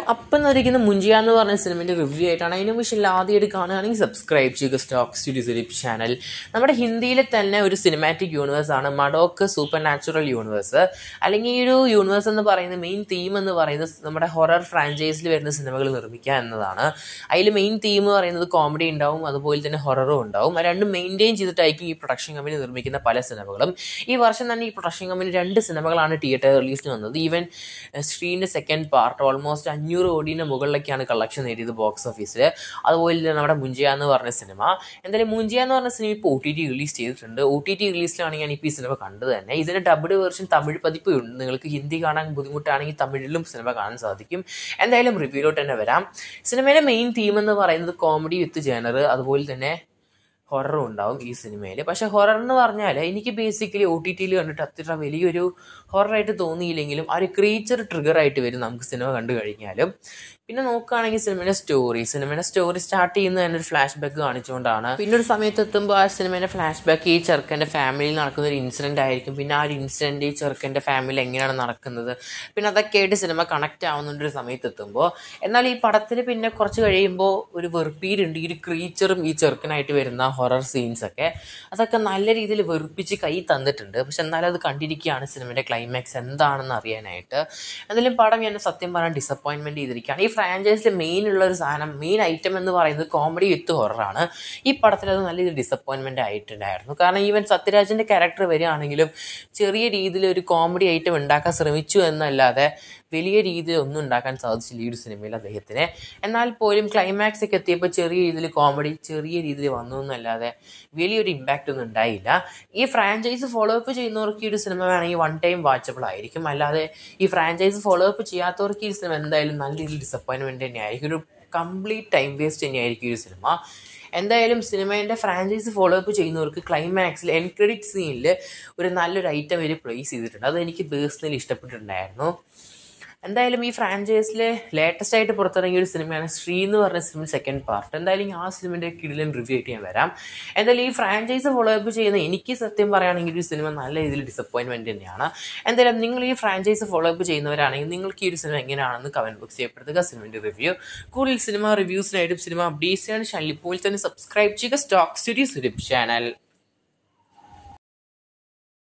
അപ്പം എന്നിരിക്കുന്ന മുഞ്ചിയ എന്ന് പറഞ്ഞ സിനിമയുടെ റിവ്യൂ ആയിട്ടാണ് അതിന് പക്ഷേ ആദ്യമായിട്ട് കാണുകയാണെങ്കിൽ സബ്സ്ക്രൈബ് ചെയ്യുക സ്റ്റോക്ക് സ്റ്റുഡിയോ സിലിപ്പ് ചാനൽ നമ്മുടെ ഹിന്ദിയിലെ തന്നെ ഒരു സിനിമാറ്റിക് യൂണിവേഴ്സ് ആണ് മഡോക്ക് സൂപ്പർ നാച്ചുറൽ യൂണിവേഴ്സ് അല്ലെങ്കിൽ ഈ ഒരു യൂണിവേഴ്സ് എന്ന് പറയുന്നത് മെയിൻ തീം എന്ന് പറയുന്നത് നമ്മുടെ ഹൊറർ ഫ്രാഞ്ചൈസിൽ വരുന്ന സിനിമകൾ നിർമ്മിക്കുക എന്നതാണ് അതിൽ മെയിൻ തീം എന്ന് പറയുന്നത് കോമഡി ഉണ്ടാവും അതുപോലെ തന്നെ ഹൊററും ഉണ്ടാവും അത് രണ്ടും മെയിൻറ്റെയിൻ ചെയ്തിട്ടായിരിക്കും ഈ പ്രൊഡക്ഷൻ കമ്പനി നിർമ്മിക്കുന്ന പല സിനിമകളും ഈ വർഷം തന്നെ ഈ പ്രൊഡക്ഷൻ കമ്പനി രണ്ട് സിനിമകളാണ് തിയേറ്റർ റിലീസിന് വന്നത് ഈവൻ സ്ക്രീനിൻ്റെ സെക്കൻഡ് പാർട്ട് ഓൾമോസ്റ്റ് അഞ്ഞൂറ് കോടീൻ്റെ മുകളിലേക്കാണ് കളക്ഷൻ നേടിയത് ബോക്സ് ഓഫീസിൽ അതുപോലെ തന്നെ നമ്മുടെ മുഞ്ചിയ എന്ന് പറഞ്ഞ സിനിമ എന്തായാലും മുഞ്ചിയ എന്ന് പറഞ്ഞ സിനിമ ഇപ്പോൾ ഒ ടി ടി റിലീസ് ചെയ്തിട്ടുണ്ട് ഒ ടി ടി റിലീസിലാണ് ഞാൻ ഇപ്പോൾ ഈ സിനിമ കണ്ടത് തന്നെ ഇതിൻ്റെ ഡബ്ഡ് വേർഷൻ തമിഴ് പതിപ്പ് ഉണ്ട് നിങ്ങൾക്ക് ഹിന്ദി കാണാൻ ബുദ്ധിമുട്ടാണെങ്കിൽ തമിഴിലും സിനിമ കാണാൻ സാധിക്കും എന്തായാലും റിവ്യൂലോട്ട് തന്നെ വരാം സിനിമയിലെ മെയിൻ തീം എന്ന് പറയുന്നത് കോമഡി വിത്ത് ജേണർ അതുപോലെ തന്നെ ഹൊററും ഉണ്ടാവും ഈ സിനിമയിൽ പക്ഷേ ഹൊറർ എന്ന് പറഞ്ഞാൽ എനിക്ക് ബേസിക്കലി ഒ ടി ടിയിൽ കണ്ടിട്ട് അത്ര വലിയൊരു ഹൊററായിട്ട് തോന്നിയില്ലെങ്കിലും ആ ഒരു ക്രീച്ചർ ട്രിഗർ ആയിട്ട് വരും നമുക്ക് സിനിമ കണ്ടു കഴിഞ്ഞാലും പിന്നെ നോക്കുകയാണെങ്കിൽ സിനിമയുടെ സ്റ്റോറി സിനിമയുടെ സ്റ്റോറി സ്റ്റാർട്ട് ചെയ്യുന്നത് തന്നെ ഒരു ഫ്ലാഷ് ബാക്ക് കാണിച്ചുകൊണ്ടാണ് പിന്നെ ഒരു സമയത്ത് എത്തുമ്പോൾ ആ സിനിമയുടെ ഫ്ലാഷ് ബാക്ക് ഈ ചെറുക്കൻ്റെ ഫാമിലിയിൽ നടക്കുന്ന ഒരു ഇൻസിഡൻ്റ് ആയിരിക്കും പിന്നെ ആ ഒരു ഇൻസിഡൻറ്റ് ഈ ചെറുക്കൻ്റെ ഫാമിലി എങ്ങനെയാണ് നടക്കുന്നത് പിന്നെ അതൊക്കെ ആയിട്ട് സിനിമ കണക്റ്റ് ആവുന്നുണ്ട് ഒരു സമയത്ത് എത്തുമ്പോൾ എന്നാൽ ഈ പടത്തിൽ പിന്നെ കുറച്ച് കഴിയുമ്പോൾ ഒരു വെറുപ്പീരുണ്ട് ഈ ഒരു ക്രീച്ചറും ഈ ചെറുക്കനായിട്ട് വരുന്ന ഹൊറർ സീൻസ് ഒക്കെ അതൊക്കെ നല്ല രീതിയിൽ വെറുപ്പിച്ച് കൈ തന്നിട്ടുണ്ട് പക്ഷെ എന്നാലും അത് കണ്ടിരിക്കുകയാണ് സിനിമയുടെ ക്ലൈമാക്സ് എന്താണെന്ന് അറിയാനായിട്ട് എന്തായാലും പടം ഞാൻ സത്യം പറഞ്ഞാൽ ഡിസപ്പോയിൻമെൻറ്റ് ചെയ്തിരിക്കുകയാണ് ഈ ഫ്രാഞ്ചൈസിൽ മെയിൻ ഉള്ള ഒരു സാധനം മെയിൻ ഐറ്റം എന്ന് പറയുന്നത് കോമഡി വിത്ത് ഹൊററാണ് ഈ പടത്തിൽ അത് നല്ല രീതിയിൽ ഡിസപ്പോയിൻമെൻ്റ് ആയിട്ടുണ്ടായിരുന്നു കാരണം ഈവൻ സത്യരാജിൻ്റെ ക്യാരക്ടർ വരികയാണെങ്കിലും ചെറിയ രീതിയിൽ ഒരു കോമഡി ഐറ്റം ഉണ്ടാക്കാൻ ശ്രമിച്ചു എന്നല്ലാതെ വലിയ രീതിയിൽ ഒന്നും ഉണ്ടാക്കാൻ സാധിച്ചില്ല ഈ ഒരു സിനിമയിൽ അദ്ദേഹത്തിന് എന്നാൽ പോലും ക്ലൈമാക്സ് ഒക്കെ എത്തിയപ്പോൾ ചെറിയ രീതിയിൽ കോമഡി ചെറിയ രീതിയിൽ വന്നു എന്നല്ലാതെ വലിയൊരു ഇമ്പാക്റ്റ് ഒന്നും ഉണ്ടായില്ല ഈ ഫ്രാഞ്ചൈസ് ഫോളോ അപ്പ് ചെയ്യുന്നവർക്ക് ഈ ഒരു സിനിമ വേണമെങ്കിൽ വൺ ടൈം വാച്ചബിൾ ആയിരിക്കും അല്ലാതെ ഈ ഫ്രാഞ്ചൈസ് ഫോളോ അപ്പ് ചെയ്യാത്തവർക്ക് ഈ സിനിമ എന്തായാലും നല്ല രീതിയിൽ ഡിസപ്പോയിൻമെൻറ്റ് തന്നെയായിരിക്കും ഒരു കംപ്ലീറ്റ് ടൈം വേസ്റ്റ് തന്നെയായിരിക്കും ഈ ഒരു സിനിമ എന്തായാലും സിനിമേൻ്റെ ഫ്രാഞ്ചൈസ് ഫോളോ അപ്പ് ചെയ്യുന്നവർക്ക് ക്ലൈമാക്സിൽ എൻ ക്രെഡിറ്റ് സീനിൽ ഒരു നല്ലൊരു ഐറ്റം ഇവർ പ്ലേസ് ചെയ്തിട്ടുണ്ട് അത് എനിക്ക് പേഴ്സണലി ഇഷ്ടപ്പെട്ടിട്ടുണ്ടായിരുന്നു എന്തായാലും ഈ ഫ്രാഞ്ചൈസിൽ ലേറ്റസ്റ്റ് ആയിട്ട് പുറത്തിറങ്ങിയ ഒരു സിനിമയാണ് ശ്രീ എന്ന് പറഞ്ഞ സിനിമ സെക്കൻഡ് പാർട്ട് എന്തായാലും ആ സിനിമയുടെ കിടിലൻ റിവ്യൂ ആയിട്ട് ഞാൻ വരാം എന്തായാലും ഈ ഫ്രാഞ്ചൈസ് ഫോളോ അപ്പ് ചെയ്യുന്ന എനിക്ക് സത്യം പറയുകയാണെങ്കിൽ ഈ സിനിമ നല്ല രീതിയിൽ ഡിസപ്പോയിൻമെൻറ്റ് തന്നെയാണ് എന്തായാലും നിങ്ങൾ ഈ ഫ്രാഞ്ചൈസ് ഫോളോ അപ്പ് ചെയ്യുന്നവരാണെങ്കിൽ നിങ്ങൾക്ക് ഈ ഒരു സിനിമ എങ്ങനെയാണെന്ന് കമൻറ്റ് ബോക്സ് ചെയ്യപ്പെടുത്തുക സിനിമയുടെ റിവ്യൂ കൂടുതൽ സിനിമ റിവ്യൂസിനായിട്ടും സിനിമ അപ്ഡേറ്റ്സിനാണ് ചാനൽ ഇപ്പോൾ തന്നെ സബ്സ്ക്രൈബ് ചെയ്യുക സ്റ്റോക്ക് സ്റ്റുഡിയോ സുരിപ്പ് ചാനൽ